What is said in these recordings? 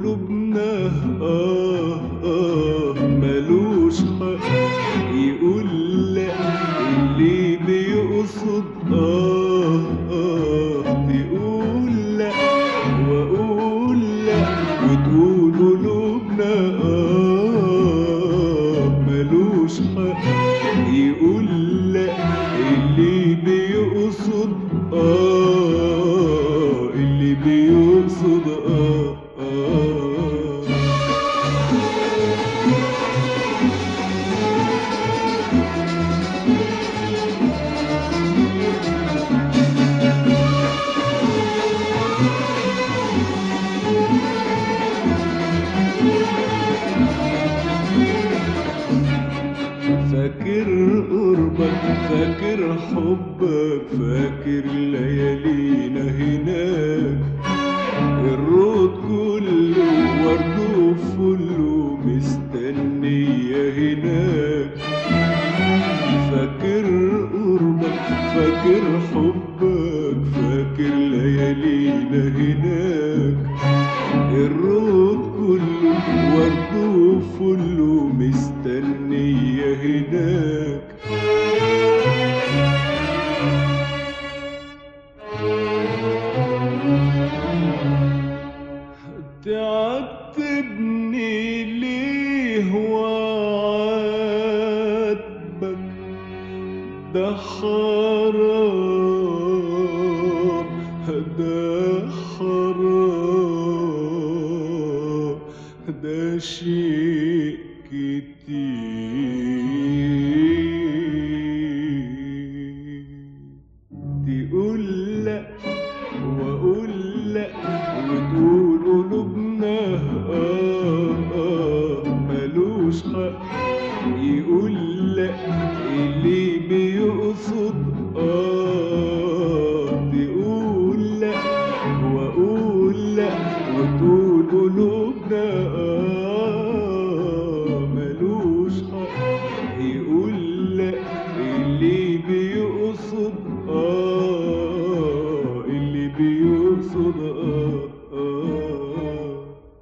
قلوبنا آه آه ملوش حق يقول لا اللي بيقصد آه آه تقول لا وأقول لا وتقول قلوبنا آه ملوش حق يقول لا اللي بيقصد آه اللي بيقصد آه آه فاكر قربك فاكر حبك فاكر ليالينا هناك الرود كله ورد وفله مستنية هناك فاكر قربك فاكر حبك فاكر ليالينا هناك الرود كله ورد وفله مستنية هناك تعتبني ليه وعاتبك ده حرام ده حرام ده شيء كتير تقول لا واقول لا وتقول قلوبنا آه آه ملوش حق يقول لا اللي بيقصد آه تقول لا واقول لا وتقول قلوبنا آه ملوش حق يقول لا اللي بيقصد آه اللي بيقصد آه آه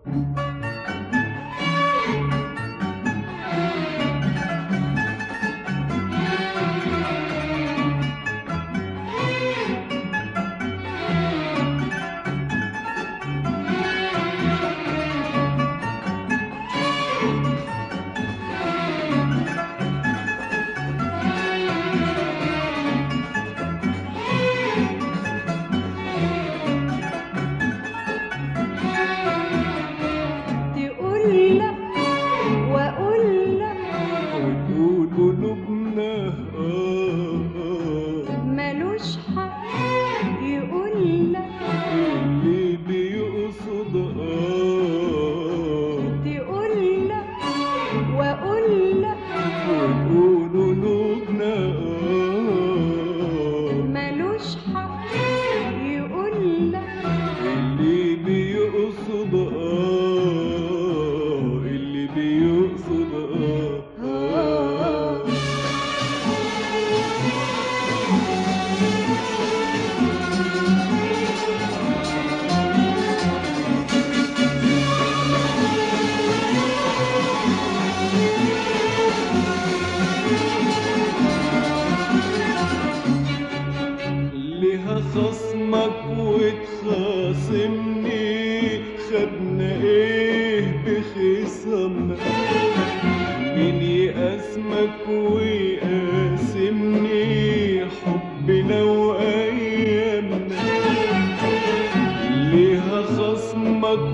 تقول لا واقول لا وتقول قلوبنا آه آه ملوش حق يقول لا اللي بيقصد آه تقول لا واقول لا وتقول قلوبنا آه ملوش حق يقول لا اللي بيقصد آه اللي بيقصد آه آه ليها خصمك وتخاصمني خدنا ايه بخصمنا مين يقاسمك ويقاسمني حبنا وايامنا ليها خصمك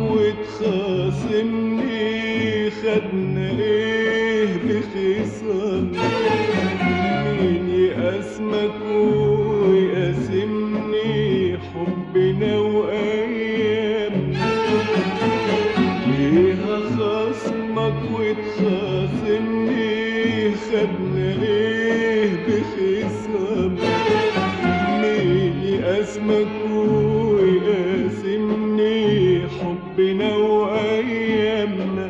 وتخاصمني خدنا ايه بخصمنا مين يقاسمك ويقاسمني حبنا وايامنا ليها خصمك وتخاصمني خدنا ايه بخصمنا مين يقاسمك ويقاسمني حبنا وايامنا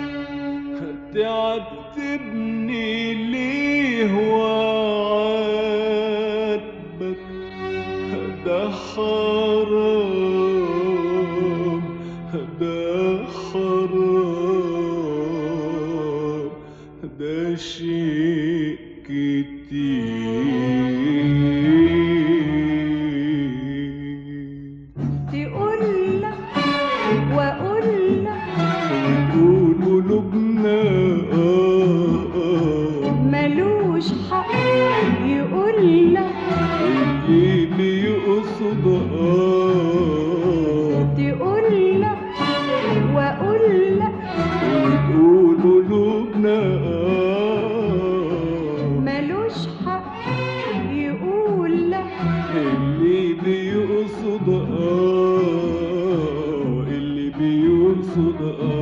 تعتبني ليه وعاتبك حرام ده حرام ده شيء كتير تقول لك واقول لك ويقول قلوبنا آه آه ملوش حق يقول لك اللي بيقصد آه تقول لك واقول لك ويقول قلوبنا آه ملوش حق يقول لك اللي بيقصد آه اللي بيقصد آه